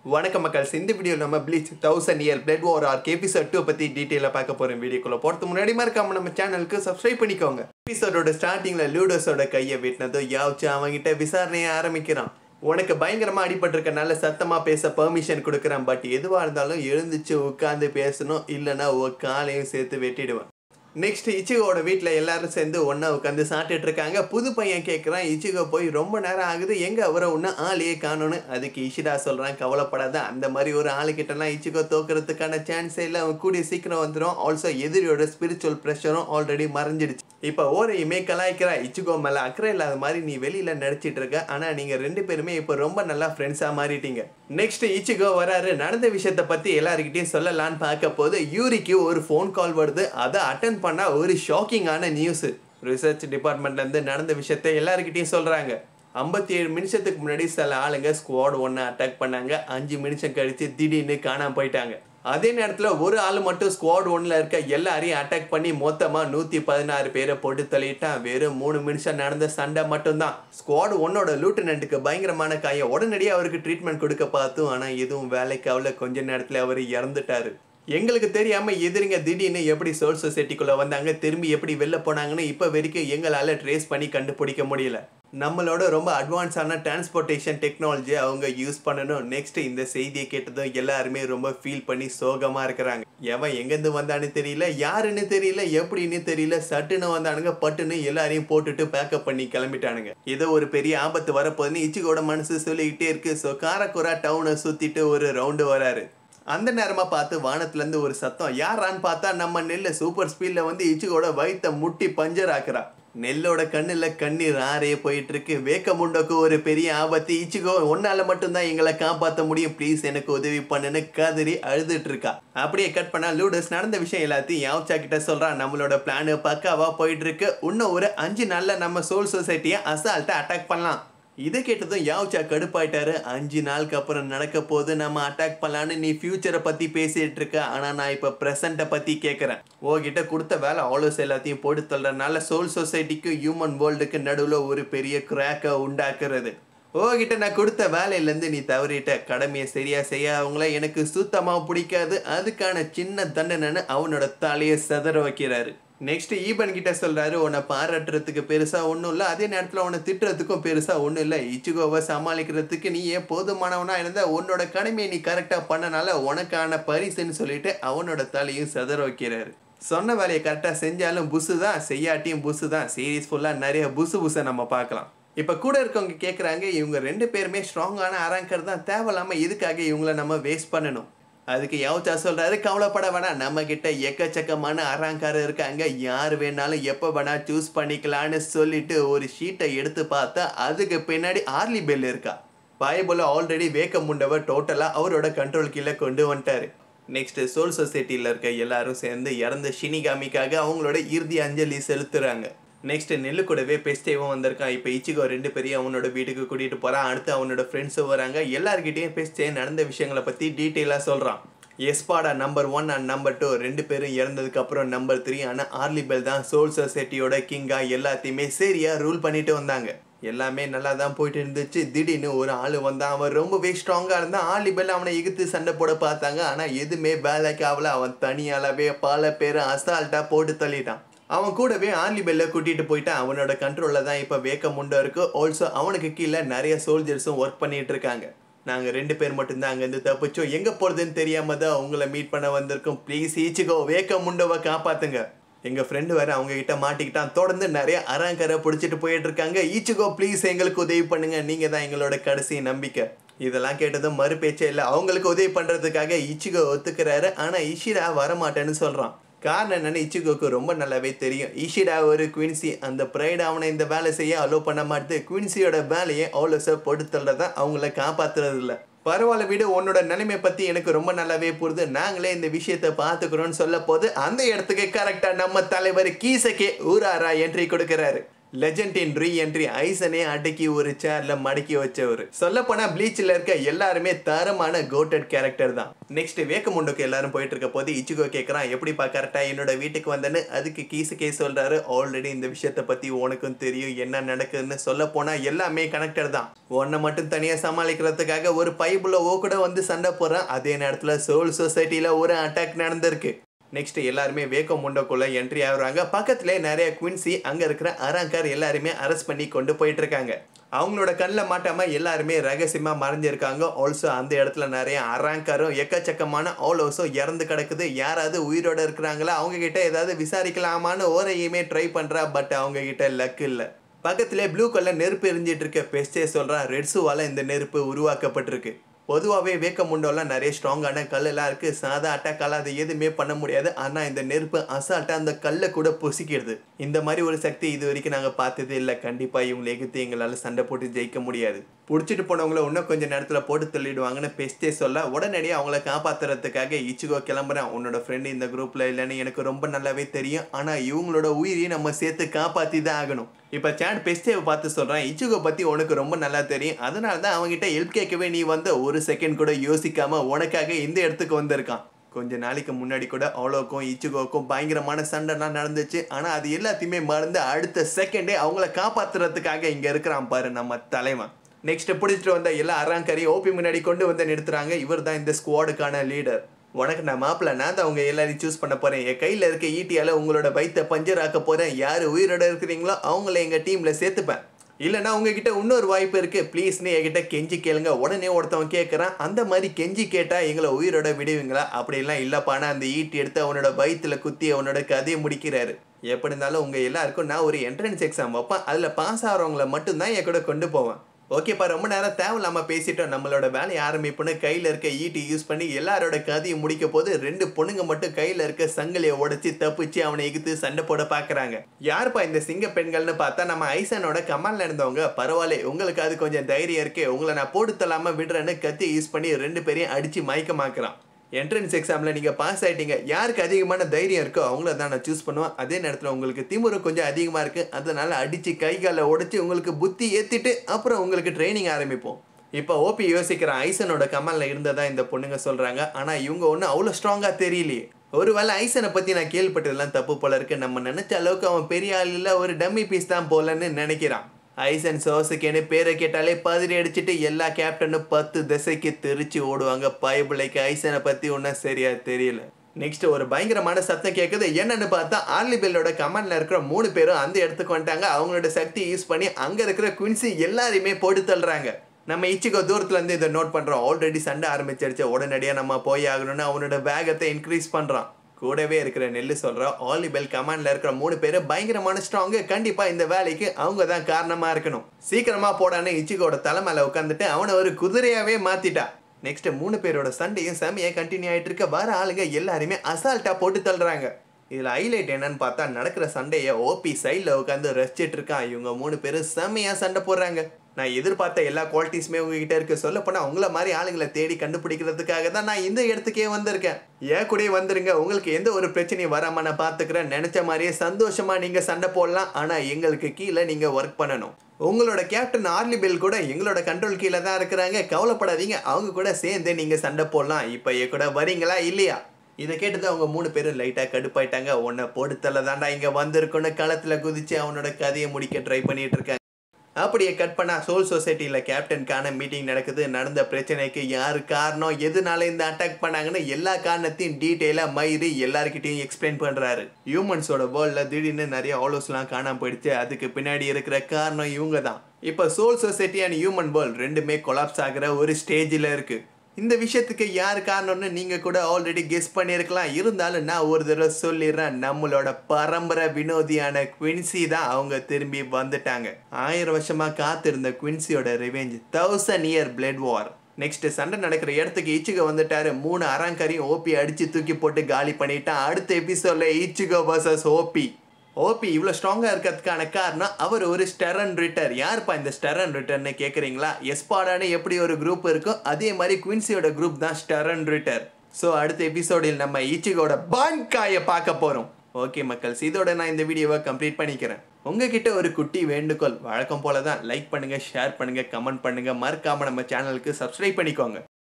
வணக்கம் மக்கள்ஸ் இந்த வீடியோ நம்ம Bleach thousand year blood war episode two பற்றி டீட்டெயிலாக பார்க்க போகிறோம் வீடியோக்குள்ள போகிறதுக்கு முன்னாடி மறக்காம நம்ம சேனலுக்கு சப்ஸ்கிரைப் பண்ணிக்கோங்க எபிசோடோட ஸ்டார்டிங்கில் லூடோஸோட கையை வெட்டினதும் யாவச்சு அவங்கிட்ட விசாரணையை ஆரம்பிக்கிறான் உனக்கு பயங்கரமா அடிபட்டிருக்கனால சத்தமா பேச பெர்மிஷன் கொடுக்குறேன் பட் எதுவா இருந்தாலும் எழுந்துச்சு உட்காந்து பேசணும் இல்லைன்னா உன் காலையும் சேர்த்து வெட்டிடுவேன் நெக்ஸ்ட் இச்சிகோட வீட்டில் எல்லாரும் சேர்ந்து ஒன்றா உட்காந்து சாப்பிட்டுட்டு இருக்காங்க புது பையன் கேட்குறான் இச்சிகோ போய் ரொம்ப நேரம் ஆகுது எங்கே அவரை ஒன்றும் ஆளையே காணோன்னு அதுக்கு இஷிடா சொல்கிறான் கவலைப்படாத அந்த மாதிரி ஒரு ஆளுக்கிட்டலாம் இச்சிகோ தோக்கிறதுக்கான சான்ஸே இல்லை அவன் கூடிய சீக்கிரம் வந்துடும் ஆல்சோ எதிரியோட ஸ்பிரிச்சுவல் ப்ரெஷரும் ஆல்ரெடி மறைஞ்சிடுச்சு இப்போ ஓரையுமே கலாய்க்கிறா இச்சிகோ மேலே அக்கறை இல்லாத மாதிரி நீ வெளியில் நடிச்சிட்டு இருக்க ஆனால் நீங்கள் ரெண்டு பேருமே இப்போ ரொம்ப நல்லா ஃப்ரெண்ட்ஸாக மாறிட்டீங்க நெக்ஸ்ட் இச்சிகோ வராரு நடந்த விஷயத்தை பற்றி எல்லாருக்கிட்டையும் சொல்லலான்னு பார்க்க போது யூரிக்கு ஒரு ஃபோன் கால் வருது அதை அட்டன் பண்ணா ஒரு ஷாக்கிங்கான நியூஸ் ரிசர்ச் டிபார்ட்மெண்ட்லேருந்து நடந்த விஷயத்தை எல்லாருக்கிட்டையும் சொல்கிறாங்க ஐம்பத்தி ஏழு நிமிஷத்துக்கு முன்னாடி சில ஆளுங்க ஸ்குவாட் ஒன்று அட்டாக் பண்ணாங்க அஞ்சு நிமிஷம் கழித்து திடீர்னு காணாம போயிட்டாங்க அதே நேரத்தில் ஒரு ஆள் மட்டும் ஸ்குவாட் ஒன்றில் இருக்க எல்லாரையும் அட்டாக் பண்ணி மொத்தமாக நூற்றி பதினாறு பேரை போட்டு தள்ளிட்டான் வெறும் மூணு நிமிஷம் நடந்த சண்டை மட்டும்தான் ஸ்குவாட் ஒன்னோட லூட்டனண்ட்டுக்கு பயங்கரமான காயம் உடனடியாக அவருக்கு ட்ரீட்மெண்ட் கொடுக்க பார்த்தும் ஆனால் எதுவும் வேலைக்கு ஆகல கொஞ்ச நேரத்தில் அவர் இறந்துட்டாரு எங்களுக்கு தெரியாம எதிரிங்க திடீர்னு எப்படி சோல் சொசைட்டிக்குள்ள வந்தாங்க திரும்பி எப்படி வெளில போனாங்கன்னு இப்போ வரைக்கும் எங்களால ட்ரேஸ் பண்ணி கண்டுபிடிக்க முடியல நம்மளோட ரொம்ப அட்வான்ஸான டிரான்ஸ்போர்ட்டேஷன் டெக்னாலஜி அவங்க யூஸ் பண்ணணும் நெக்ஸ்ட் இந்த செய்தியை கேட்டதும் எல்லாருமே ரொம்ப ஃபீல் பண்ணி சோகமா இருக்கிறாங்க எவன் எங்கேருந்து வந்தான்னு தெரியல யாருன்னு தெரியல எப்படின்னு தெரியல சட்டுன்னு வந்தானுங்க பட்டுன்னு எல்லாரையும் போட்டுட்டு பேக்கப் பண்ணி கிளம்பிட்டானுங்க ஏதோ ஒரு பெரிய ஆபத்து வரப்போகுதுன்னு இச்சிகோட மனசு சொல்லிக்கிட்டே இருக்கு ஸோ காரக்குரா டவுனை சுத்திட்டு ஒரு ரவுண்டு வராரு அந்த நேரமா பார்த்து வானத்துல ஒரு சத்தம் யாரான்னு பார்த்தா நம்ம நெல்லை சூப்பர் ஸ்பீட்ல வந்து இச்சுகோட வயித்தை முட்டி பஞ்சர் ஆக்குறா நெல்லோட கண்ணுல கண்ணீர் ஆறைய போயிட்டு இருக்கு வேக்க முண்டோக்கு ஒரு பெரிய ஆபத்து இச்சுகோ உன்னால மட்டும்தான் எங்களை காப்பாற்ற முடியும் ப்ளீஸ் எனக்கு உதவி பண்ணுன்னு கதறி அழுதுட்டு இருக்கா அப்படியே கட் பண்ணா லூடஸ் நடந்த விஷயம் எல்லாத்தையும் யாவ்ச்சா கிட்ட சொல்றான் நம்மளோட பிளான் பக்காவா போயிட்டு இருக்கு இன்னும் ஒரு அஞ்சு நாள்ல நம்ம சோல் சொசைட்டியை அசால்ட்டா அட்டாக் பண்ணலாம் இதை கேட்டதும் யாவ்ச்சா கடுப்பாயிட்டாரு அஞ்சு நாளுக்கு அப்புறம் நடக்க போது நம்ம அட்டாக் பண்ணலான்னு நீ ஃபியூச்சரை பத்தி பேசிட்டு இருக்க ஆனா நான் இப்ப ப்ரெசண்ட்டை பத்தி கேட்கறேன் உங்ககிட்ட கொடுத்த வேலை ஆலோஸ் எல்லாத்தையும் போட்டு தள்ளுறதுனால சோல் சொசைட்டிக்கும் ஹியூமன் வேர்ல்டுக்கு நடுவில் ஒரு பெரிய கிராக்கை உண்டாக்குறது உங்ககிட்ட நான் கொடுத்த வேலையிலேருந்து நீ தவறிட்ட கடமையை சரியா செய்யாதவங்கள எனக்கு சுத்தமாக பிடிக்காது அதுக்கான சின்ன தண்டனைன்னு அவனோட தலையை செதற வைக்கிறாரு நெக்ஸ்ட் ஈபன் கிட்ட சொல்றாரு உன்னை பாராட்டுறதுக்கு பெருசா ஒன்றும் இல்லை அதே நேரத்தில் உன்னை திட்டுறதுக்கும் பெருசா ஒன்றும் இல்லை இச்சுகோவை சமாளிக்கிறதுக்கு நீ ஏன் போதுமானவனா இருந்தா உன்னோட கடமையை நீ கரெக்டாக பண்ணனால உனக்கான பரிசுன்னு சொல்லிட்டு அவனோட தலையும் செதற வைக்கிறாரு சொன்ன வேலையை கரெக்டாக செஞ்சாலும் புசு தான் செய்யாட்டியும் புசு தான் சீரீஸ் ஃபுல்லாக நிறைய புசு புசை நம்ம பார்க்கலாம் இப்போ கூட இருக்கவங்க கேட்குறாங்க இவங்க ரெண்டு பேருமே ஸ்ட்ராங்கான அரங்கர் தான் தேவையில்லாமல் இதுக்காக இவங்கள நம்ம வேஸ்ட் பண்ணணும் அதுக்கு யவுச்சா சொல்றாரு கவலைப்பட வேணாம் நம்ம கிட்ட எக்கச்சக்கமான அறாங்காரர் இருக்காங்க யார் வேணாலும் எப்போ வேணா சூஸ் பண்ணிக்கலான்னு சொல்லிட்டு ஒரு ஷீட்டை எடுத்து பார்த்தா அதுக்கு பின்னாடி ஆர்லி பெல் இருக்கா பைபிள் ஆல்ரெடி வேக்க முண்டவர் டோட்டலாக அவரோட கண்ட்ரோல் கீழே கொண்டு வந்துட்டாரு நெக்ஸ்ட் சோல் சொசைட்டியில் இருக்க எல்லாரும் சேர்ந்து இறந்த ஷினிகாமிக்காக அவங்களோட இறுதி அஞ்சலி செலுத்துறாங்க நெக்ஸ்ட் நெல்லு கூடவே பெஸ்டேவும் வந்திருக்கான் இப்போ இச்சிகோ ரெண்டு பேரையும் அவனோட வீட்டுக்கு கூட்டிகிட்டு போகிறான் அடுத்து அவனோட ஃப்ரெண்ட்ஸும் வராங்க எல்லார்கிட்டையும் பெஸ்டே நடந்த விஷயங்களை பற்றி டீட்டெயிலாக சொல்கிறான் Espada number one and number two ரெண்டு பேரும் இறந்ததுக்கு அப்புறம் நம்பர் த்ரீ ஆனால் ஆர்லிபெல் தான் சோல் சொசைட்டியோட கிங்கா எல்லாத்தையுமே சரியாக ரூல் பண்ணிட்டு வந்தாங்க எல்லாமே நல்லா தான் போயிட்டு இருந்துச்சு திடீர்னு ஒரு ஆள் வந்தான் அவன் ரொம்பவே ஸ்ட்ராங்காக இருந்தான் ஆலிபெல் அவனை எகுத்து சண்டை போட பார்த்தாங்க ஆனால் எதுவுமே வேலைக்கு ஆகல அவன் தனியாலவே பல பேரை அசால்ட்டாக போட்டு தள்ளிட்டான் அவன் கூடவே ஆர்லி பெல்ல கூட்டிட்டு போயிட்டான் அவனோட கண்ட்ரோலில் தான் இப்போ வேக்க முண்டோ இருக்கு ஆல்சோ அவனுக்கு கீழே நிறைய சோல்ஜர்ஸும் ஒர்க் பண்ணிட்டு இருக்காங்க நாங்கள் ரெண்டு பேர் மட்டும்தான் அங்கேருந்து தப்பிச்சோம் எங்கே போகிறதுன்னு தெரியாம தான் உங்களை மீட் பண்ண வந்திருக்கோம் ப்ளீஸ் ஈச்சிக்கோ வேக்க முண்டோவை காப்பாத்துங்க எங்கள் ஃப்ரெண்டு வேற அவங்க கிட்ட மாட்டிக்கிட்டான் தொடர்ந்து நிறைய அராங்கரை பிடிச்சிட்டு போயிட்டு இருக்காங்க ஈச்சிக்கோ ப்ளீஸ் எங்களுக்கு உதவி பண்ணுங்க நீங்கள் தான் எங்களோட கடைசி நம்பிக்கை இதெல்லாம் கேட்டதும் மறு பேச்சே இல்லை அவங்களுக்கு உதவி பண்ணுறதுக்காக இச்சிகோ ஒத்துக்கிறாரு ஆனால் இஷிரா வரமாட்டேன்னு சொல்கிறான் காரணம் என்னன்னு இச்சிகோக்கு ரொம்ப நல்லாவே தெரியும் ஈஷிடா ஒரு குவின்சி அந்த ப்ரைட் அவனை இந்த வேலை செய்ய அலோவ் பண்ண மாட்டுது குவின்சியோட வேலையை அவ்வளோ போட்டு தள்ளுறதா அவங்கள காப்பாத்துறது இல்லை பரவாயில்ல விடு உன்னோட நிலைமை பற்றி எனக்கு ரொம்ப நல்லாவே புரியுது நாங்களே இந்த விஷயத்தை பார்த்துக்கிறோன்னு சொல்ல போது அந்த இடத்துக்கு கரெக்டாக நம்ம தலைவர் கீசக்கே ஊராரா என்ட்ரி கொடுக்குறாரு லெஜண்டின் ரீ என்ட்ரி ஐசனே அடக்கி ஒரு சேர்ல மடக்கி வச்சவர் சொல்ல போனா ப்ளீச்ல இருக்க எல்லாருமே தரமான கோட்டட் கேரக்டர் தான் நெக்ஸ்ட் வேக்கமுண்டுக்கு எல்லாரும் போயிட்டு இருக்க போது இச்சுகோ கேக்குறான் எப்படிப்பா கரெக்டா என்னோட வீட்டுக்கு வந்தேன்னு அதுக்கு கீசு கே சொல்றாரு ஆல்ரெடி இந்த விஷயத்த பத்தி உனக்கும் தெரியும் என்ன நடக்குதுன்னு சொல்ல போனா எல்லாமே கனெக்டட் தான் உன்னை மட்டும் தனியா சமாளிக்கிறதுக்காக ஒரு பைப்புல ஓ கூட வந்து சண்டை போடுறான் அதே நேரத்துல சோல் சொசைட்டில ஒரு அட்டாக் நடந்திருக்கு நெக்ஸ்ட் எல்லாருமே வேக்கோ முண்டோக்குள்ள என்ட்ரி ஆகுறாங்க பக்கத்துல நிறைய குவின்சி அங்க இருக்கிற அராங்கார் எல்லாருமே அரெஸ்ட் பண்ணி கொண்டு போயிட்டு இருக்காங்க அவங்களோட கண்ணில் மாட்டாம எல்லாருமே ரகசியமா மறைஞ்சிருக்காங்க ஆல்சோ அந்த இடத்துல நிறைய அராங்காரும் எக்கச்சக்கமான ஆல்சோ இறந்து கிடக்குது யாராவது உயிரோட இருக்கிறாங்களா அவங்க கிட்ட ஏதாவது விசாரிக்கலாமான்னு ஓரையுமே ட்ரை பண்றா பட் அவங்க கிட்ட லக் இல்லை பக்கத்துல ப்ளூ கலர் நெருப்பு எரிஞ்சிட்டு இருக்க பெஸ்டே சொல்றா ரெட்ஸுவால இந்த நெருப்பு உருவாக்கப்பட்டிருக்கு பொதுவாகவே வேக்க முண்டோலாம் நிறைய ஸ்ட்ராங்கான கல்லெல்லாம் இருக்குது சாதா அட்டாக்கால அதை எதுவுமே பண்ண முடியாது ஆனால் இந்த நெருப்பு அசால்ட்டாக அந்த கல்லை கூட பொசிக்கிறது இந்த மாதிரி ஒரு சக்தி இது வரைக்கும் நாங்கள் பார்த்ததே இல்லை கண்டிப்பாக இவங்களை எகுத்து எங்களால் சண்டை போட்டு ஜெயிக்க முடியாது பிடிச்சிட்டு போனவங்கள இன்னும் கொஞ்சம் நேரத்தில் போட்டு தள்ளிடுவாங்கன்னு பெஸ்டே சொல்ல உடனடியாக அவங்கள காப்பாற்றுறதுக்காக இச்சுகோ கிளம்புறான் உன்னோட ஃப்ரெண்டு இந்த குரூப்பில் இல்லைன்னு எனக்கு ரொம்ப நல்லாவே தெரியும் ஆனால் இவங்களோட உயிரையும் நம்ம சேர்த்து காப்பாற்றி தான் ஆகணும் இப்போ சேட் பெஸ்டேவை பார்த்து சொல்கிறான் இச்சுகோ பற்றி உனக்கு ரொம்ப நல்லா தெரியும் அதனால தான் அவங்ககிட்ட ஹெல்ப் கேட்கவே நீ வந்து ஒரு செகண்ட் கூட யோசிக்காம உனக்காக இந்த இடத்துக்கு வந்திருக்கான் கொஞ்ச நாளைக்கு முன்னாடி கூட அவ்வளோக்கும் இச்சுகோக்கும் பயங்கரமான சண்டைலாம் நடந்துச்சு ஆனால் அது எல்லாத்தையுமே மறந்து அடுத்த செகண்டே அவங்கள காப்பாத்துறதுக்காக இங்கே இருக்கிறான் பாரு நம்ம தலைவன் நெக்ஸ்ட் பிடிச்சிட்டு வந்த எல்லா அராங்கரையும் ஓபி முன்னாடி கொண்டு வந்து நிறுத்துறாங்க இவர் தான் இந்த ஸ்குவாடுக்கான லீடர் உனக்கு நான் மாப்பிள்ள நான் தான் அவங்க எல்லாரையும் சூஸ் பண்ண போறேன் என் கையில் இருக்க ஈட்டியால உங்களோட பைத்தை பஞ்சர் ஆக்க போறேன் யார் உயிரோட இருக்கிறீங்களோ அவங்கள எங்க டீம்ல சேர்த்துப்பேன் இல்லைன்னா உங்ககிட்ட இன்னொரு வாய்ப்பு இருக்கு ப்ளீஸ்னு என்கிட்ட கெஞ்சி கேளுங்க உடனே ஒருத்தவன் கேட்குறான் அந்த மாதிரி கெஞ்சி கேட்டா எங்களை உயிரோட விடுவீங்களா அப்படிலாம் இல்லப்பானா அந்த ஈட்டி எடுத்து அவனோட வயிற்றுல குத்தி அவனோட கதையை முடிக்கிறாரு எப்படி இருந்தாலும் உங்க எல்லாருக்கும் நான் ஒரு என்ட்ரன்ஸ் எக்ஸாம் வைப்பேன் அதில் பாஸ் ஆகிறவங்கள மட்டும்தான் என் கூட கொண்டு போவேன் ஓகேப்பா ரொம்ப நேரம் தேவையில்லாம பேசிட்டோம் நம்மளோட வேலையை ஆரம்பிப்புன்னு கையில் இருக்க ஈட்டி யூஸ் பண்ணி எல்லாரோட கதையை முடிக்க போது ரெண்டு பொண்ணுங்க மட்டும் கையில் இருக்க சங்கிலியை உடைச்சி தப்பிச்சு அவனை எகுத்து சண்டை போட பார்க்குறாங்க யாருப்பா இந்த சிங்க பெண்கள்னு பார்த்தா நம்ம ஐசனோட கமால்ல இருந்தவங்க பரவாயில்ல உங்களுக்கு அது கொஞ்சம் தைரியம் இருக்கு உங்களை நான் போட்டு தள்ளாம விடுறேன்னு கத்தி யூஸ் பண்ணி ரெண்டு பேரையும் அடிச்சு மயக்கமாக்குறான் என்ட்ரன்ஸ் எக்ஸாமில் நீங்கள் பாஸ் ஆகிட்டீங்க யாருக்கு அதிகமான தைரியம் இருக்கோ அவங்கள தான் நான் சூஸ் பண்ணுவேன் அதே நேரத்தில் உங்களுக்கு திமுறை கொஞ்சம் அதிகமாக இருக்குது அதனால் அடித்து கை காலை உடச்சி உங்களுக்கு புத்தி ஏற்றிட்டு அப்புறம் உங்களுக்கு ட்ரைனிங் ஆரம்பிப்போம் இப்போ ஓபி யோசிக்கிற ஐசனோட கமலில் இருந்ததா இந்த பொண்ணுங்க சொல்கிறாங்க ஆனால் இவங்க ஒன்றும் அவ்வளோ ஸ்ட்ராங்காக தெரியலையே ஒருவேளை ஐசனை பற்றி நான் கேள்விப்பட்டதெல்லாம் தப்பு போல இருக்கு நம்ம நினச்ச அளவுக்கு அவன் பெரிய ஆள் இல்லை ஒரு டம்மி பீஸ் தான் போலன்னு நினைக்கிறான் ஐசன் சோசுக்கேன்னு பேரை கேட்டாலே பதிரி அடிச்சுட்டு எல்லா கேப்டனும் பத்து திசைக்கு தெரிச்சு ஓடுவாங்க பயபிள்ளைக்கு ஐசனை பற்றி ஒன்றும் சரியா தெரியல நெக்ஸ்ட் ஒரு பயங்கரமான சத்தம் கேட்குது என்னன்னு பார்த்தா ஆர்லிபெல்லோட கமாண்ட்ல இருக்கிற மூணு பேரும் அந்த இடத்துக்கு வந்துட்டாங்க அவங்களோட சக்தி யூஸ் பண்ணி அங்கே இருக்கிற குவின்சி எல்லாரையுமே போட்டு தள்ளுறாங்க நம்ம இச்சிக்கோ தூரத்துல இருந்து இதை நோட் பண்றோம் ஆல்ரெடி சண்டை ஆரம்பிச்சிருச்சு உடனடியாக நம்ம போய் ஆகணும்னு அவனோட வேகத்தை இன்க்ரீஸ் பண்றான் கூடவே இருக்கிற நெல்லு சொல்ற ஆலிபெல் கமாண்ட்ல இருக்கிற மூணு பேர் பயங்கரமான ஸ்ட்ராங்கு கண்டிப்பா இந்த வேலைக்கு அவங்க தான் காரணமா இருக்கணும் சீக்கிரமா போடான்னு இச்சிகோட தலை மேல உட்காந்துட்டு அவனை ஒரு குதிரையாவே மாத்திட்டா நெக்ஸ்ட் மூணு பேரோட சண்டையும் செமையா கண்டினியூ ஆயிட்டு இருக்க வர ஆளுங்க எல்லாருமே அசால்ட்டா போட்டு தள்ளுறாங்க இதுல ஹைலைட் என்னன்னு பார்த்தா நடக்கிற சண்டையை ஓபி சைடில் உட்காந்து ரசிச்சிட்டு இருக்கான் இவங்க மூணு பேரும் செமையா சண்டை போடுறாங்க நான் எதிர்பார்த்த எல்லா குவாலிட்டிஸுமே உங்ககிட்ட இருக்கு சொல்ல போனா உங்கள மாதிரி ஆளுங்களை தேடி கண்டுபிடிக்கிறதுக்காக தான் நான் இந்த இடத்துக்கே வந்திருக்கேன் ஏன் கூட வந்துருங்க உங்களுக்கு எந்த ஒரு பிரச்சனையும் வராம நான் பாத்துக்கிறேன் நினைச்ச மாதிரியே சந்தோஷமா நீங்க சண்டை போடலாம் ஆனா எங்களுக்கு கீழே நீங்க ஒர்க் பண்ணணும் உங்களோட கேப்டன் ஆர்லி பெல் கூட எங்களோட கண்ட்ரோல் கீழே தான் இருக்கிறாங்க கவலைப்படாதீங்க அவங்க கூட சேர்ந்து நீங்க சண்டை போடலாம் இப்போ என் கூட வரீங்களா இல்லையா இதை கேட்டது அவங்க மூணு பேரும் லைட்டாக கடுப்பாயிட்டாங்க உன்னை போடுத்தல தாண்டா இங்கே வந்திருக்குன்னு களத்தில் குதிச்சு அவனோட கதையை முடிக்க ட்ரை பண்ணிட்டு இருக்காங்க அப்படியே கட் பண்ணா சோல் சொசைட்டியில் கேப்டனுக்கான மீட்டிங் நடக்குது நடந்த பிரச்சனைக்கு யார் காரணம் எதனால இந்த அட்டாக் பண்ணாங்கன்னு எல்லா காரணத்தையும் டீட்டெயிலாக மயிறு எல்லாருக்கிட்டையும் எக்ஸ்பிளைன் பண்ணுறாரு ஹியூமன்ஸோட வேர்ல்டில் திடீர்னு நிறைய ஆலோஸ்லாம் காணாம போயிடுச்சு அதுக்கு பின்னாடி இருக்கிற காரணம் இவங்க தான் இப்போ soul society and human world ரெண்டுமே கொலாப்ஸ் ஆகிற ஒரு ஸ்டேஜில் இருக்குது இந்த விஷயத்துக்கு யார் காரணம்னு நீங்கள் கூட ஆல்ரெடி கெஸ் பண்ணியிருக்கலாம் இருந்தாலும் நான் ஒரு தடவை சொல்லிடுறேன் நம்மளோட பரம்பரை வினோதியான குவின்சி தான் அவங்க திரும்பி வந்துட்டாங்க ஆயிரம் வருஷமாக காத்திருந்த குவின்சியோட revenge thousand year blood war next சண்டை நடக்கிற இடத்துக்கு இச்சுக வந்துட்டாரு மூணு அராங்கரையும் ஓபி அடிச்சு தூக்கி போட்டு காலி பண்ணிட்டான் அடுத்த எபிசோட்ல இச்சுகோ வர்சஸ் ஓபி ஓபி இவ்வளோ ஸ்ட்ராங்காக இருக்கிறதுக்கான காரணம் அவர் ஒரு ஸ்டெரன் ரிட்டர் யாருப்பா இந்த ஸ்டெரன் ரிட்டர்னு கேட்குறீங்களா எஸ்பாடான எப்படி ஒரு குரூப் இருக்கோ அதே மாதிரி குயின்சியோட குரூப் தான் ஸ்டெரன் ரிட்டர் ஸோ அடுத்த எபிசோடில் நம்ம ஈச்சிகோட பான்காயை பார்க்க போகிறோம் ஓகே மக்கள்ஸ் இதோட நான் இந்த வீடியோவை கம்ப்ளீட் பண்ணிக்கிறேன் உங்ககிட்ட ஒரு குட்டி வேண்டுகோள் வழக்கம் போல தான் லைக் பண்ணுங்க ஷேர் பண்ணுங்க கமெண்ட் பண்ணுங்க மறக்காம நம்ம சேனலுக்கு சப்ஸ்கிரைப் பண்ணிக்கோங்க